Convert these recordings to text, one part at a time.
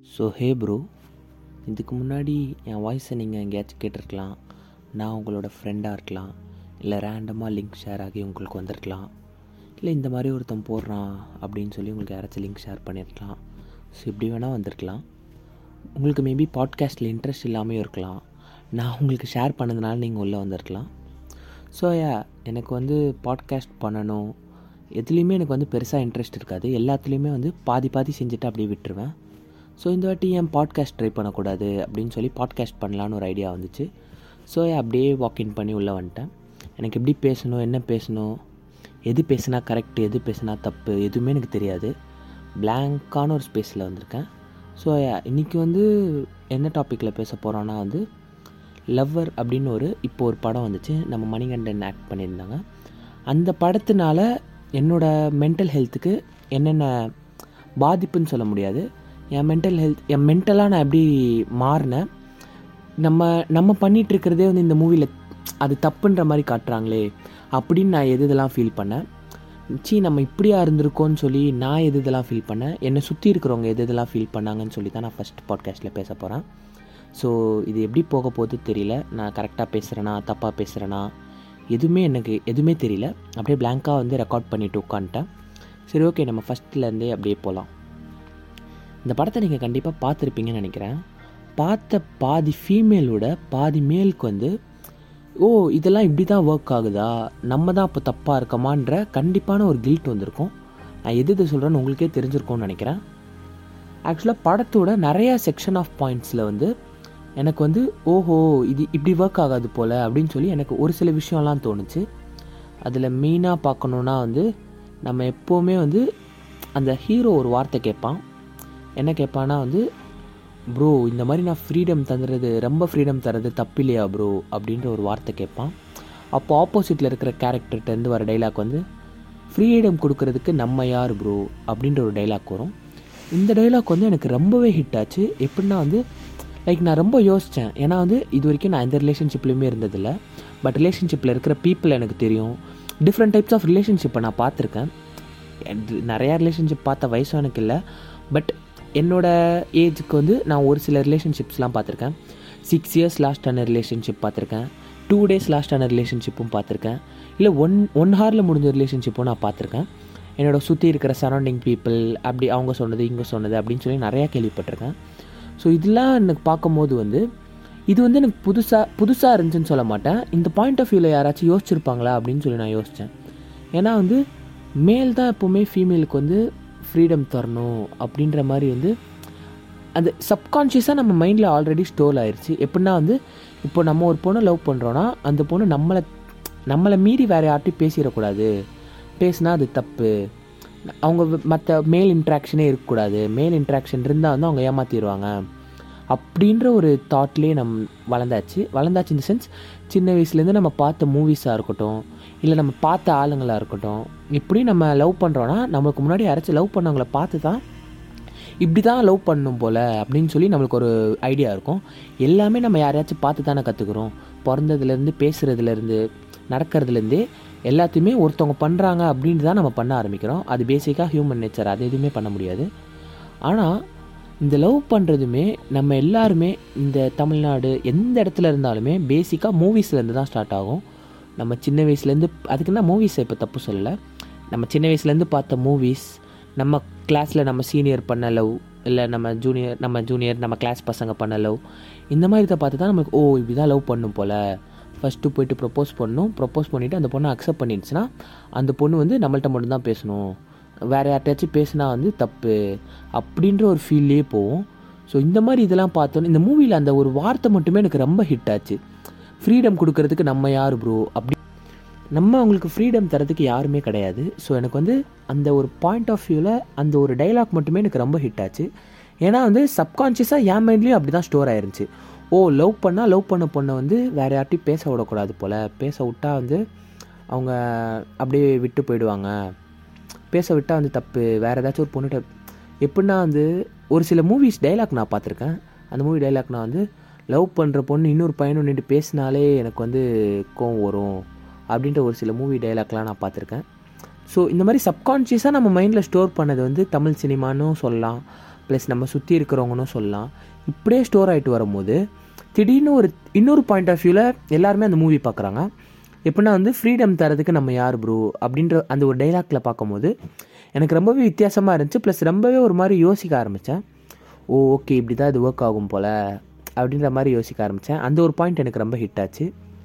so ஹே bro இதுக்கு முன்னாடி என் வாய்ஸை நீங்கள் எங்கேயாச்சும் கேட்டிருக்கலாம் நான் உங்களோட ஃப்ரெண்டாக இருக்கலாம் இல்லை ரேண்டமாக லிங்க் ஷேர் ஆகி உங்களுக்கு வந்திருக்கலாம் இல்லை இந்த மாதிரி ஒருத்தன் போடுறான் அப்படின்னு சொல்லி உங்களுக்கு யாராச்சும் லிங்க் ஷேர் பண்ணியிருக்கலாம் ஸோ இப்படி வேணால் வந்திருக்கலாம் உங்களுக்கு மேபி பாட்காஸ்ட்டில் இன்ட்ரெஸ்ட் இல்லாமல் இருக்கலாம் நான் உங்களுக்கு ஷேர் பண்ணதுனால நீங்கள் உள்ளே வந்திருக்கலாம் ஸோ யா எனக்கு வந்து பாட்காஸ்ட் பண்ணணும் எதுலேயுமே எனக்கு வந்து பெருசாக இன்ட்ரெஸ்ட் இருக்காது எல்லாத்துலேயுமே வந்து பாதி பாதி செஞ்சுட்டு அப்படியே விட்டுருவேன் ஸோ இந்த வாட்டி ஏன் பாட்காஸ்ட் ட்ரை பண்ணக்கூடாது அப்படின்னு சொல்லி பாட்காஸ்ட் பண்ணலான்னு ஒரு ஐடியா வந்துச்சு ஸோ அப்படியே வாக்இன் பண்ணி உள்ளே வந்துட்டேன் எனக்கு எப்படி பேசணும் என்ன பேசணும் எது பேசுனா கரெக்ட் எது பேசுனா தப்பு எதுவுமே எனக்கு தெரியாது பிளாங்கான ஒரு ஸ்பேஸில் வந்திருக்கேன் ஸோ இன்றைக்கி வந்து என்ன டாப்பிக்கில் பேச போகிறோன்னா வந்து லவ்வர் அப்படின்னு ஒரு இப்போ ஒரு படம் வந்துச்சு நம்ம மணிகண்டன் ஆக்ட் பண்ணியிருந்தாங்க அந்த படத்தினால என்னோடய மென்டல் ஹெல்த்துக்கு என்னென்ன பாதிப்புன்னு சொல்ல முடியாது என் மென்டல் ஹெல்த் என் மென்டலாக நான் எப்படி மாறினேன் நம்ம நம்ம பண்ணிகிட்டு இருக்கிறதே வந்து இந்த மூவியில் அது தப்புன்ற மாதிரி காட்டுறாங்களே அப்படின்னு நான் எது இதெல்லாம் ஃபீல் பண்ணேன் சி நம்ம இப்படியா இருந்திருக்கோன்னு சொல்லி நான் எது இதெல்லாம் ஃபீல் பண்ணேன் என்னை சுற்றி இருக்கிறவங்க எது இதெல்லாம் ஃபீல் பண்ணாங்கன்னு சொல்லி தான் நான் ஃபஸ்ட் பாட்காஸ்ட்டில் பேச போகிறேன் ஸோ இது எப்படி போக போகுது தெரியல நான் கரெக்டாக பேசுகிறேனா தப்பாக பேசுகிறேனா எதுவுமே எனக்கு எதுவுமே தெரியல அப்படியே பிளாங்காக வந்து ரெக்கார்ட் பண்ணிவிட்டு உட்காந்துட்டேன் சரி ஓகே நம்ம ஃபஸ்ட்லேருந்தே அப்படியே போகலாம் இந்த படத்தை நீங்கள் கண்டிப்பாக பார்த்துருப்பீங்கன்னு நினைக்கிறேன் பார்த்த பாதி ஃபீமேலோட பாதி மேலுக்கு வந்து ஓ இதெல்லாம் இப்படி தான் ஒர்க் ஆகுதா நம்ம தான் இப்போ தப்பாக இருக்கமான்ற கண்டிப்பான ஒரு கில்ட் வந்திருக்கும் நான் எது இது சொல்கிறேன்னு உங்களுக்கே தெரிஞ்சிருக்கும்னு நினைக்கிறேன் ஆக்சுவலாக படத்தோட நிறையா செக்ஷன் ஆஃப் பாயிண்ட்ஸில் வந்து எனக்கு வந்து ஓஹோ இது இப்படி ஒர்க் ஆகாது போல் அப்படின்னு சொல்லி எனக்கு ஒரு சில விஷயம்லாம் தோணுச்சு அதில் மெயினாக பார்க்கணுன்னா வந்து நம்ம எப்போவுமே வந்து அந்த ஹீரோ ஒரு வார்த்தை கேட்பான் என்ன கேட்பான்னா வந்து ப்ரோ இந்த மாதிரி நான் ஃப்ரீடம் தந்துறது ரொம்ப ஃப்ரீடம் தரது தப்பு இல்லையா ப்ரோ அப்படின்ற ஒரு வார்த்தை கேட்பான் அப்போ ஆப்போசிட்டில் இருக்கிற கேரக்டர்கிட்டருந்து வர டைலாக் வந்து ஃப்ரீடம் கொடுக்கறதுக்கு நம்ம யார் ப்ரோ அப்படின்ற ஒரு டைலாக் வரும் இந்த டைலாக் வந்து எனக்கு ரொம்பவே ஹிட் ஆச்சு எப்படின்னா வந்து லைக் நான் ரொம்ப யோசித்தேன் ஏன்னா வந்து இது வரைக்கும் நான் எந்த ரிலேஷன்ஷிப்லையுமே இருந்ததில்ல பட் ரிலேஷன்ஷிப்பில் இருக்கிற பீப்புள் எனக்கு தெரியும் டிஃப்ரெண்ட் டைப்ஸ் ஆஃப் ரிலேஷன்ஷிப்பை நான் பார்த்துருக்கேன் நிறையா ரிலேஷன்ஷிப் பார்த்த வயசும் எனக்கு இல்லை பட் என்னோட ஏஜுக்கு வந்து நான் ஒரு சில ரிலேஷன்ஷிப்ஸ்லாம் பார்த்துருக்கேன் சிக்ஸ் இயர்ஸ் லாஸ்ட் ஆன ரிலேஷன்ஷிப் பார்த்துருக்கேன் டூ டேஸ் லாஸ்ட் ஆன ரிலேஷன்ஷிப்பும் பார்த்துருக்கேன் இல்லை ஒன் ஒன் ஹாரில் முடிஞ்ச ரிலேஷன்ஷிப்பும் நான் பார்த்துருக்கேன் என்னோட சுற்றி இருக்கிற சரௌண்டிங் பீப்புள் அப்படி அவங்க சொன்னது இங்கே சொன்னது அப்படின்னு சொல்லி நிறையா கேள்விப்பட்டிருக்கேன் ஸோ இதெல்லாம் எனக்கு பார்க்கும்போது வந்து இது வந்து எனக்கு புதுசாக புதுசாக இருந்துச்சுன்னு சொல்ல மாட்டேன் இந்த பாயிண்ட் ஆஃப் வியூவில் யாராச்சும் யோசிச்சிருப்பாங்களா அப்படின்னு சொல்லி நான் யோசித்தேன் ஏன்னா வந்து மேல் தான் எப்போவுமே ஃபீமேலுக்கு வந்து ஃப்ரீடம் தரணும் அப்படின்ற மாதிரி வந்து அந்த சப்கான்ஷியஸாக நம்ம மைண்டில் ஆல்ரெடி ஸ்டோர் ஆயிடுச்சு எப்படின்னா வந்து இப்போ நம்ம ஒரு பொண்ணை லவ் பண்ணுறோன்னா அந்த பொண்ணு நம்மளை நம்மளை மீறி வேறு யார்ட்டையும் பேசிடக்கூடாது பேசினா அது தப்பு அவங்க மற்ற மேல் இன்ட்ராக்ஷனே இருக்கக்கூடாது மேல் இன்ட்ராக்ஷன் இருந்தால் வந்து அவங்க ஏமாற்றிடுவாங்க அப்படின்ற ஒரு தாட்லேயே நம் வளர்ந்தாச்சு வளர்ந்தாச்சு இந்த சென்ஸ் சின்ன வயசுலேருந்து நம்ம பார்த்த மூவிஸாக இருக்கட்டும் இல்லை நம்ம பார்த்த ஆளுங்களாக இருக்கட்டும் இப்படி நம்ம லவ் பண்ணுறோன்னா நம்மளுக்கு முன்னாடி யாராச்சும் லவ் பண்ணவங்கள பார்த்து தான் இப்படி தான் லவ் பண்ணணும் போல் அப்படின்னு சொல்லி நம்மளுக்கு ஒரு ஐடியா இருக்கும் எல்லாமே நம்ம யாரையாச்சும் பார்த்து தானே கற்றுக்குறோம் பிறந்ததுலேருந்து பேசுகிறதுலேருந்து நடக்கிறதுலேருந்தே எல்லாத்தையுமே ஒருத்தவங்க பண்ணுறாங்க அப்படின்னு தான் நம்ம பண்ண ஆரம்பிக்கிறோம் அது பேசிக்காக ஹியூமன் நேச்சர் அது எதுவுமே பண்ண முடியாது ஆனால் இந்த லவ் பண்ணுறதுமே நம்ம எல்லாருமே இந்த தமிழ்நாடு எந்த இடத்துல இருந்தாலுமே பேசிக்காக மூவிஸ்லேருந்து தான் ஸ்டார்ட் ஆகும் நம்ம சின்ன வயசுலேருந்து அதுக்குன்னா மூவிஸை இப்போ தப்பு சொல்லலை நம்ம சின்ன வயசுலேருந்து பார்த்த மூவிஸ் நம்ம கிளாஸில் நம்ம சீனியர் பண்ண லவ் இல்லை நம்ம ஜூனியர் நம்ம ஜூனியர் நம்ம கிளாஸ் பசங்க பண்ண லவ் இந்த மாதிரி இதை பார்த்து தான் நம்மளுக்கு ஓ இப்படி தான் லவ் பண்ணும் போல் ஃபஸ்ட்டு போயிட்டு ப்ரப்போஸ் பண்ணணும் ப்ரப்போஸ் பண்ணிவிட்டு அந்த பொண்ணை அக்செப்ட் பண்ணிடுச்சுன்னா அந்த பொண்ணு வந்து நம்மள்ட்ட மட்டும்தான் பேசணும் வேறு யார்ட்டாச்சும் பேசினா வந்து தப்பு அப்படின்ற ஒரு ஃபீல்லே போவோம் ஸோ இந்த மாதிரி இதெல்லாம் பார்த்தோன்னே இந்த மூவியில் அந்த ஒரு வார்த்தை மட்டுமே எனக்கு ரொம்ப ஹிட் ஆச்சு ஃப்ரீடம் கொடுக்கறதுக்கு நம்ம யார் ப்ரோ அப்படி நம்ம அவங்களுக்கு ஃப்ரீடம் தரதுக்கு யாருமே கிடையாது ஸோ எனக்கு வந்து அந்த ஒரு பாயிண்ட் ஆஃப் வியூவில் அந்த ஒரு டைலாக் மட்டுமே எனக்கு ரொம்ப ஹிட் ஆச்சு ஏன்னா வந்து சப்கான்ஷியஸாக என் மைண்ட்லேயும் அப்படி தான் ஸ்டோர் ஆயிருந்துச்சு ஓ லவ் பண்ணால் லவ் பண்ண பொண்ணை வந்து வேறு யார்ட்டையும் பேச விடக்கூடாது போல் பேச விட்டால் வந்து அவங்க அப்படியே விட்டு போயிடுவாங்க பேச விட்டால் வந்து தப்பு வேறு ஏதாச்சும் ஒரு பொண்ணுகிட்ட எப்படின்னா வந்து ஒரு சில மூவிஸ் டைலாக் நான் பார்த்துருக்கேன் அந்த மூவி டைலாக் நான் வந்து லவ் பண்ணுற பொண்ணு இன்னொரு பையனும் நின்று பேசினாலே எனக்கு வந்து கோவம் வரும் அப்படின்ற ஒரு சில மூவி டைலாக்லாம் நான் பார்த்துருக்கேன் ஸோ இந்த மாதிரி சப்கான்ஷியஸாக நம்ம மைண்டில் ஸ்டோர் பண்ணது வந்து தமிழ் சினிமான்னு சொல்லலாம் ப்ளஸ் நம்ம சுற்றி இருக்கிறவங்கன்னு சொல்லலாம் இப்படியே ஸ்டோர் ஆகிட்டு வரும்போது திடீர்னு ஒரு இன்னொரு பாயிண்ட் ஆஃப் வியூவில் எல்லாருமே அந்த மூவி பார்க்குறாங்க எப்படின்னா வந்து ஃப்ரீடம் தரதுக்கு நம்ம யார் ப்ரோ அப்படின்ற அந்த ஒரு டைலாக்ல பார்க்கும்போது எனக்கு ரொம்பவே வித்தியாசமாக இருந்துச்சு ப்ளஸ் ரொம்பவே ஒரு மாதிரி யோசிக்க ஆரம்பித்தேன் ஓ ஓகே இப்படி தான் இது ஒர்க் ஆகும் போல் அப்படின்ற மாதிரி யோசிக்க ஆரம்பித்தேன் அந்த ஒரு பாயிண்ட் எனக்கு ரொம்ப ஹிட் ஆச்சு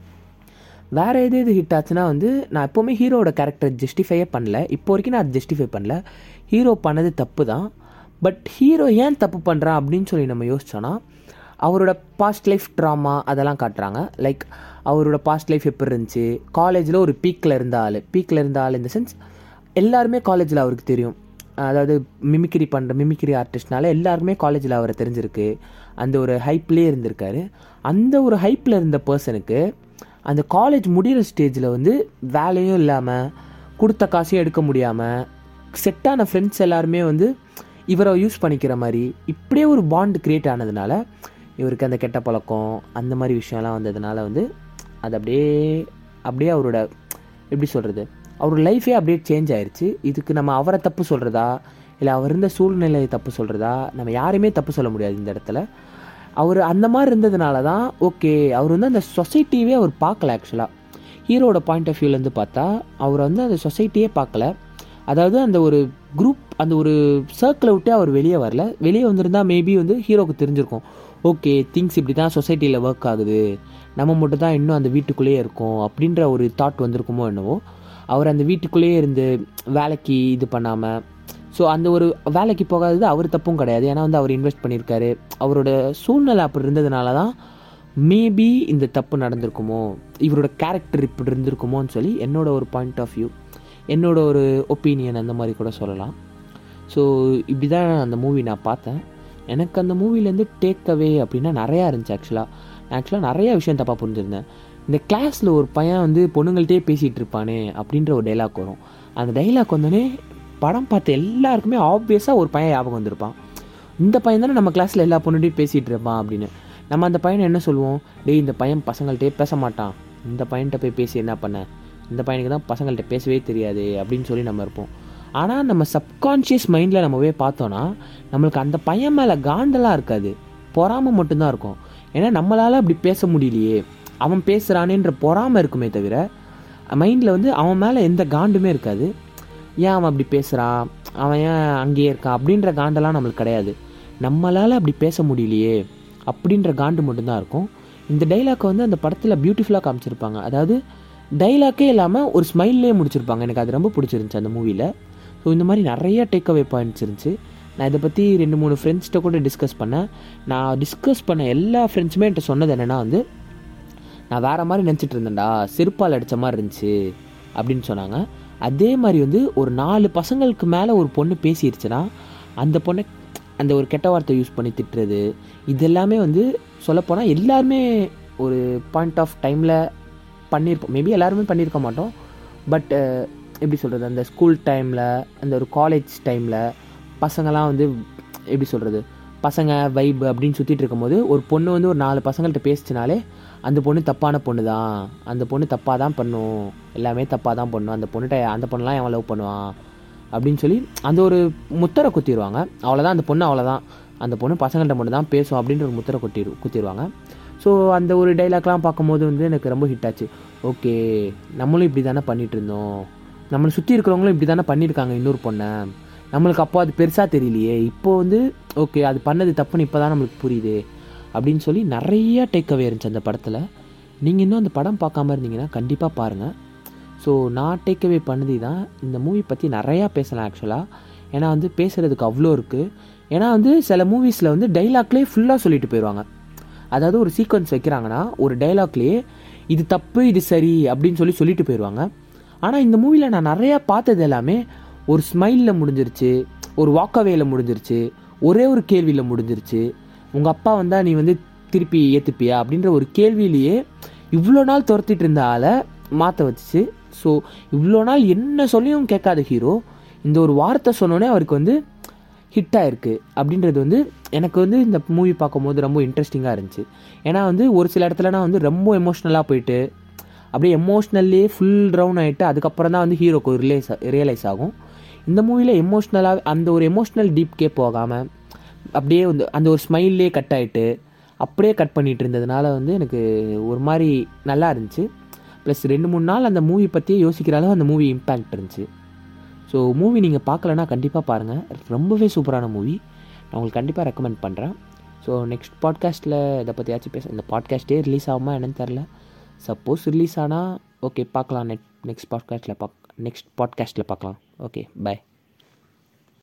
வேறு எது எது ஹிட் ஆச்சுன்னா வந்து நான் எப்போவுமே ஹீரோட கேரக்டர் ஜஸ்டிஃபையே பண்ணல இப்போ வரைக்கும் நான் அது ஜஸ்டிஃபை பண்ணல ஹீரோ பண்ணது தப்பு தான் பட் ஹீரோ ஏன் தப்பு பண்ணுறான் அப்படின்னு சொல்லி நம்ம யோசிச்சோன்னா அவரோட பாஸ்ட் லைஃப் ட்ராமா அதெல்லாம் காட்டுறாங்க லைக் அவரோட பாஸ்ட் லைஃப் எப்படி இருந்துச்சு காலேஜில் ஒரு பீக்கில் இருந்த ஆள் பீக்கில் இருந்த ஆள் இந்த சென்ஸ் எல்லாருமே காலேஜில் அவருக்கு தெரியும் அதாவது மிமிக்ரி பண்ணுற மிமிக்ரி ஆர்டிஸ்ட்னால எல்லாருக்குமே காலேஜில் அவரை தெரிஞ்சிருக்கு அந்த ஒரு ஹைப்லேயே இருந்திருக்காரு அந்த ஒரு ஹைப்பில் இருந்த பர்சனுக்கு அந்த காலேஜ் முடிகிற ஸ்டேஜில் வந்து வேலையும் இல்லாமல் கொடுத்த காசையும் எடுக்க முடியாமல் செட்டான ஃப்ரெண்ட்ஸ் எல்லாருமே வந்து இவரை யூஸ் பண்ணிக்கிற மாதிரி இப்படியே ஒரு பாண்ட் க்ரியேட் ஆனதுனால இவருக்கு அந்த கெட்ட பழக்கம் அந்த மாதிரி விஷயம்லாம் வந்ததுனால வந்து அது அப்படியே அப்படியே அவரோட எப்படி சொல்கிறது அவர் லைஃபே அப்படியே சேஞ்ச் ஆயிருச்சு இதுக்கு நம்ம அவரை தப்பு சொல்கிறதா இல்லை அவர் இருந்த சூழ்நிலையை தப்பு சொல்கிறதா நம்ம யாரையுமே தப்பு சொல்ல முடியாது இந்த இடத்துல அவர் அந்த மாதிரி இருந்ததுனால தான் ஓகே அவர் வந்து அந்த சொசைட்டியவே அவர் பார்க்கல ஆக்சுவலாக ஹீரோட பாயிண்ட் ஆஃப் வியூலேருந்து பார்த்தா அவர் வந்து அந்த சொசைட்டியே பார்க்கல அதாவது அந்த ஒரு குரூப் அந்த ஒரு சர்க்கிளை விட்டு அவர் வெளியே வரல வெளியே வந்திருந்தா மேபி வந்து ஹீரோக்கு தெரிஞ்சிருக்கும் ஓகே திங்ஸ் இப்படி தான் சொசைட்டியில் ஒர்க் ஆகுது நம்ம மட்டும் தான் இன்னும் அந்த வீட்டுக்குள்ளேயே இருக்கோம் அப்படின்ற ஒரு தாட் வந்திருக்குமோ என்னவோ அவர் அந்த வீட்டுக்குள்ளேயே இருந்து வேலைக்கு இது பண்ணாமல் ஸோ அந்த ஒரு வேலைக்கு போகாதது அவர் தப்பும் கிடையாது ஏன்னா வந்து அவர் இன்வெஸ்ட் பண்ணியிருக்காரு அவரோட சூழ்நிலை அப்படி இருந்ததுனால தான் மேபி இந்த தப்பு நடந்திருக்குமோ இவரோட கேரக்டர் இப்படி இருந்திருக்குமோன்னு சொல்லி என்னோட ஒரு பாயிண்ட் ஆஃப் வியூ என்னோட ஒரு ஒப்பீனியன் அந்த மாதிரி கூட சொல்லலாம் ஸோ இப்படி தான் அந்த மூவி நான் பார்த்தேன் எனக்கு அந்த மூவிலேருந்து டேக் அவே அப்படின்னா நிறையா இருந்துச்சு ஆக்சுவலாக நான் ஆக்சுவலாக நிறைய விஷயம் தப்பாக புரிஞ்சிருந்தேன் இந்த கிளாஸில் ஒரு பையன் வந்து பொண்ணுங்கள்ட்டே பேசிகிட்டு இருப்பானே அப்படின்ற ஒரு டைலாக் வரும் அந்த டைலாக் வந்தோடனே படம் பார்த்த எல்லாருக்குமே ஆப்வியஸாக ஒரு பையன் ஞாபகம் வந்திருப்பான் இந்த பையன் தானே நம்ம கிளாஸில் எல்லா பொண்ணுகிட்டையும் பேசிகிட்டு இருப்பான் அப்படின்னு நம்ம அந்த பையனை என்ன சொல்லுவோம் டேய் இந்த பையன் பசங்கள்கிட்டே பேச மாட்டான் இந்த பையன்கிட்ட போய் பேசி என்ன பண்ண இந்த பையனுக்கு தான் பசங்கள்கிட்ட பேசவே தெரியாது அப்படின்னு சொல்லி நம்ம இருப்போம் ஆனால் நம்ம சப்கான்ஷியஸ் மைண்டில் நம்ம போய் பார்த்தோன்னா நம்மளுக்கு அந்த பையன் மேலே காண்டெல்லாம் இருக்காது பொறாமை மட்டும்தான் இருக்கும் ஏன்னா நம்மளால் அப்படி பேச முடியலையே அவன் பேசுகிறானேன்ற பொறாமை இருக்குமே தவிர மைண்டில் வந்து அவன் மேலே எந்த காண்டுமே இருக்காது ஏன் அவன் அப்படி பேசுகிறான் அவன் ஏன் அங்கேயே இருக்கான் அப்படின்ற காண்டெல்லாம் நம்மளுக்கு கிடையாது நம்மளால் அப்படி பேச முடியலையே அப்படின்ற காண்டு மட்டும்தான் இருக்கும் இந்த டைலாக்கை வந்து அந்த படத்தில் பியூட்டிஃபுல்லாக காமிச்சிருப்பாங்க அதாவது டைலாக்கே இல்லாமல் ஒரு ஸ்மைல்லே முடிச்சிருப்பாங்க எனக்கு அது ரொம்ப பிடிச்சிருந்துச்சு அந்த மூவியில் ஸோ இந்த மாதிரி நிறைய டேக் அவே பாயிண்ட்ஸ் இருந்துச்சு நான் இதை பற்றி ரெண்டு மூணு ஃப்ரெண்ட்ஸ்கிட்ட கூட டிஸ்கஸ் பண்ணேன் நான் டிஸ்கஸ் பண்ண எல்லா ஃப்ரெண்ட்ஸுமே என்கிட்ட சொன்னது என்னென்னா வந்து நான் வேறு மாதிரி நினச்சிட்டு இருந்தேன்டா செருப்பால் அடித்த மாதிரி இருந்துச்சு அப்படின்னு சொன்னாங்க அதே மாதிரி வந்து ஒரு நாலு பசங்களுக்கு மேலே ஒரு பொண்ணு பேசிடுச்சுன்னா அந்த பொண்ணை அந்த ஒரு கெட்ட வார்த்தை யூஸ் பண்ணி திட்டுறது இது எல்லாமே வந்து சொல்லப்போனால் எல்லாருமே ஒரு பாயிண்ட் ஆஃப் டைமில் பண்ணியிருப்போம் மேபி எல்லாருமே பண்ணியிருக்க மாட்டோம் பட் எப்படி சொல்கிறது அந்த ஸ்கூல் டைமில் அந்த ஒரு காலேஜ் டைமில் பசங்களாம் வந்து எப்படி சொல்கிறது பசங்க வைப் அப்படின்னு சுற்றிட்டு இருக்கும்போது ஒரு பொண்ணு வந்து ஒரு நாலு பசங்கள்கிட்ட பேசிச்சினாலே அந்த பொண்ணு தப்பான பொண்ணு தான் அந்த பொண்ணு தப்பாக தான் பண்ணும் எல்லாமே தப்பாக தான் பண்ணும் அந்த பொண்ணுகிட்ட அந்த பொண்ணுலாம் எவன் லவ் பண்ணுவான் அப்படின்னு சொல்லி அந்த ஒரு முத்தரை குத்திடுவாங்க அவ்வளோதான் அந்த பொண்ணு அவ்வளோதான் அந்த பொண்ணு பசங்கள்கிட்ட மட்டும் தான் பேசும் அப்படின்ற ஒரு முத்தரை குத்தி குத்திடுவாங்க ஸோ அந்த ஒரு டைலாக்லாம் பார்க்கும்போது வந்து எனக்கு ரொம்ப ஹிட் ஆச்சு ஓகே நம்மளும் இப்படி தானே பண்ணிகிட்டு இருந்தோம் நம்மளை சுற்றி இருக்கிறவங்களும் இப்படி தானே பண்ணியிருக்காங்க இன்னொரு பொண்ணை நம்மளுக்கு அப்போ அது பெருசாக தெரியலையே இப்போ வந்து ஓகே அது பண்ணது தப்புன்னு இப்போ தான் நம்மளுக்கு புரியுது அப்படின்னு சொல்லி நிறைய டேக் அவே இருந்துச்சு அந்த படத்தில் நீங்கள் இன்னும் அந்த படம் பார்க்காம இருந்தீங்கன்னா கண்டிப்பாக பாருங்கள் ஸோ நான் டேக் அவே பண்ணது தான் இந்த மூவி பற்றி நிறையா பேசலாம் ஆக்சுவலாக ஏன்னா வந்து பேசுகிறதுக்கு அவ்வளோ இருக்குது ஏன்னா வந்து சில மூவிஸில் வந்து டைலாக்லேயே ஃபுல்லாக சொல்லிட்டு போயிடுவாங்க அதாவது ஒரு சீக்வன்ஸ் வைக்கிறாங்கன்னா ஒரு டைலாக்லேயே இது தப்பு இது சரி அப்படின்னு சொல்லி சொல்லிட்டு போயிடுவாங்க ஆனால் இந்த மூவியில் நான் நிறையா பார்த்தது எல்லாமே ஒரு ஸ்மைலில் முடிஞ்சிருச்சு ஒரு வாக்கவேயில் முடிஞ்சிருச்சு ஒரே ஒரு கேள்வியில் முடிஞ்சிருச்சு உங்கள் அப்பா வந்தால் நீ வந்து திருப்பி ஏற்றுப்பியா அப்படின்ற ஒரு கேள்வியிலேயே இவ்வளோ நாள் துரத்திட்டு இருந்த ஆளை மாற்ற வச்சுச்சு ஸோ இவ்வளோ நாள் என்ன சொல்லியும் கேட்காத ஹீரோ இந்த ஒரு வார்த்தை சொன்னோன்னே அவருக்கு வந்து ஹிட் ஆயிருக்கு அப்படின்றது வந்து எனக்கு வந்து இந்த மூவி பார்க்கும்போது ரொம்ப இன்ட்ரெஸ்டிங்காக இருந்துச்சு ஏன்னா வந்து ஒரு சில இடத்துல நான் வந்து ரொம்ப எமோஷ்னலாக போயிட்டு அப்படியே எமோஷ்னல்லே ஃபுல் ட்ரவுன் ஆகிட்டு அதுக்கப்புறம் தான் வந்து ஹீரோக்கு ரிலேஸ் ரியலைஸ் ஆகும் இந்த மூவியில் எமோஷ்னலாக அந்த ஒரு எமோஷ்னல் டீப்கே போகாமல் அப்படியே வந்து அந்த ஒரு ஸ்மைல்லே கட் ஆகிட்டு அப்படியே கட் பண்ணிகிட்டு இருந்ததுனால வந்து எனக்கு ஒரு மாதிரி நல்லா இருந்துச்சு ப்ளஸ் ரெண்டு மூணு நாள் அந்த மூவி பற்றியே யோசிக்கிற அளவு அந்த மூவி இம்பேக்ட் இருந்துச்சு ஸோ மூவி நீங்கள் பார்க்கலன்னா கண்டிப்பாக பாருங்கள் ரொம்பவே சூப்பரான மூவி நான் உங்களுக்கு கண்டிப்பாக ரெக்கமெண்ட் பண்ணுறேன் ஸோ நெக்ஸ்ட் பாட்காஸ்ட்டில் இதை பற்றியாச்சும் பேச இந்த பாட்காஸ்ட்டே ரிலீஸ் ஆகுமா என்னன்னு தெரில சப்போஸ் ரிலீஸ் ஆனால் ஓகே பார்க்கலாம் நெட் நெக்ஸ்ட் பாட்காஸ்ட்டில் பார்க் நெக்ஸ்ட் பாட்காஸ்ட்டில் பார்க்கலாம் ஓகே பை